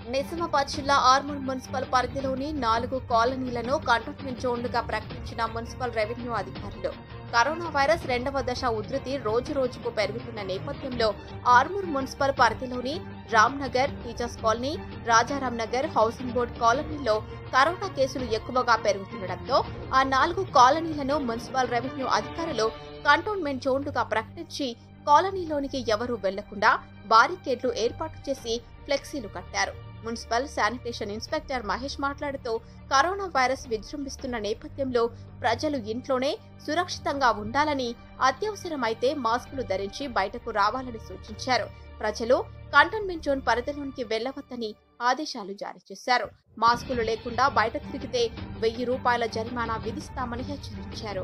నిజామాబాద్ జిల్లా ఆర్మూర్ మున్సిపల్ పరిధిలోని నాలుగు కాలనీలను కంటోన్మెంట్ జోన్లుగా ప్రకటించిన మున్సిపల్ రెవెన్యూ అధికారులు కరోనా వైరస్ రెండవ దశ ఉధృతి రోజు రోజుకు పెరుగుతున్న నేపథ్యంలో ఆర్మూర్ మున్సిపల్ పరిధిలోని Ramnagar teachers colony Rajaram Nagar housing board కాలనీలో కరోనా కేసులు ఎక్కువగా పెరుగుతుండటంతో ఆ నాలుగు కాలనీలను మున్సిపల్ రెవెన్యూ అధికారులు కంటోన్మెంట్ జోన్లుగా ప్రకటించి కాలనీలోనికి ఎవరూ వెళ్లకుండా బారికేడ్లు ఏర్పాటు చేసి ఫ్లెక్సీలు కట్టారు మున్సిపల్ శానిటేషన్ ఇన్స్పెక్టర్ మహేష్ మాట్లాడుతూ కరోనా వైరస్ విజృంభిస్తున్న నేపథ్యంలో ప్రజలు ఇంట్లోనే సురక్షితంగా ఉండాలని అత్యవసరమైతే మాస్కులు ధరించి బయటకు రావాలని సూచించారు ప్రజలు కంటోన్మెంట్ జోన్ పరిధిలోనికి వెళ్లవద్దని ఆదేశాలు జారీ చేశారు మాస్కులు లేకుండా బయట తిరిగితే వెయ్యి రూపాయల జరిమానా విధిస్తామని హెచ్చరించారు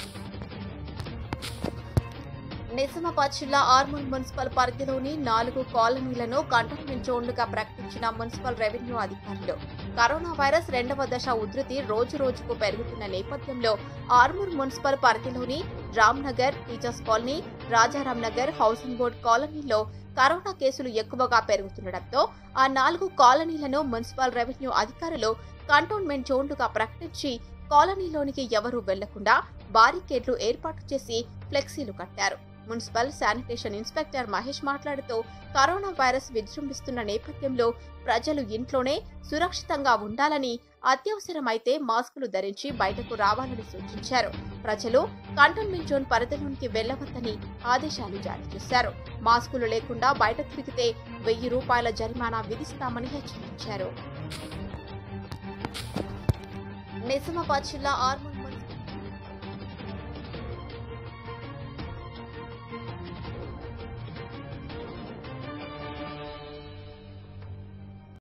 నిజామాబాద్ జిల్లా ఆర్మూర్ మున్సిపల్ పరిధిలోని నాలుగు కాలనీలను కంటోన్మెంట్ జోన్లుగా ప్రకటించిన మున్సిపల్ రెవెన్యూ అధికారులు కరోనా వైరస్ రెండవ దశ ఉధృతి రోజు రోజుకు పెరుగుతున్న నేపథ్యంలో ఆర్మూర్ మున్సిపల్ పరిధిలోని Ramnagar teachers colony Rajaram Nagar housing board కాలనీలో కరోనా కేసులు ఎక్కువగా పెరుగుతుండటంతో ఆ నాలుగు కాలనీలను మున్సిపల్ రెవెన్యూ అధికారులు కంటోన్మెంట్ జోన్లుగా ప్రకటించి కాలనీలోనికి ఎవరూ వెళ్లకుండా బారికేడ్లు ఏర్పాటు చేసి ఫ్లెక్సీలు కట్టారు మున్సిపల్ శానిటేషన్ ఇన్స్పెక్టర్ మహేష్ మాట్లాడుతూ కరోనా వైరస్ విజృంభిస్తున్న నేపథ్యంలో ప్రజలు ఇంట్లోనే సురక్షితంగా ఉండాలని అత్యవసరమైతే మాస్కులు ధరించి బయటకు రావాలని సూచించారు ప్రజలు కంటోన్మెంట్ జోన్ పరిధిలోనికి వెళ్లవద్దని ఆదేశాలు జారీ చేశారు మాస్కులు లేకుండా బయట తిరిగితే వెయ్యి రూపాయల జరిమానా విధిస్తామని హెచ్చరించారు నిజామాబాద్ జిల్లా ఆర్మూర్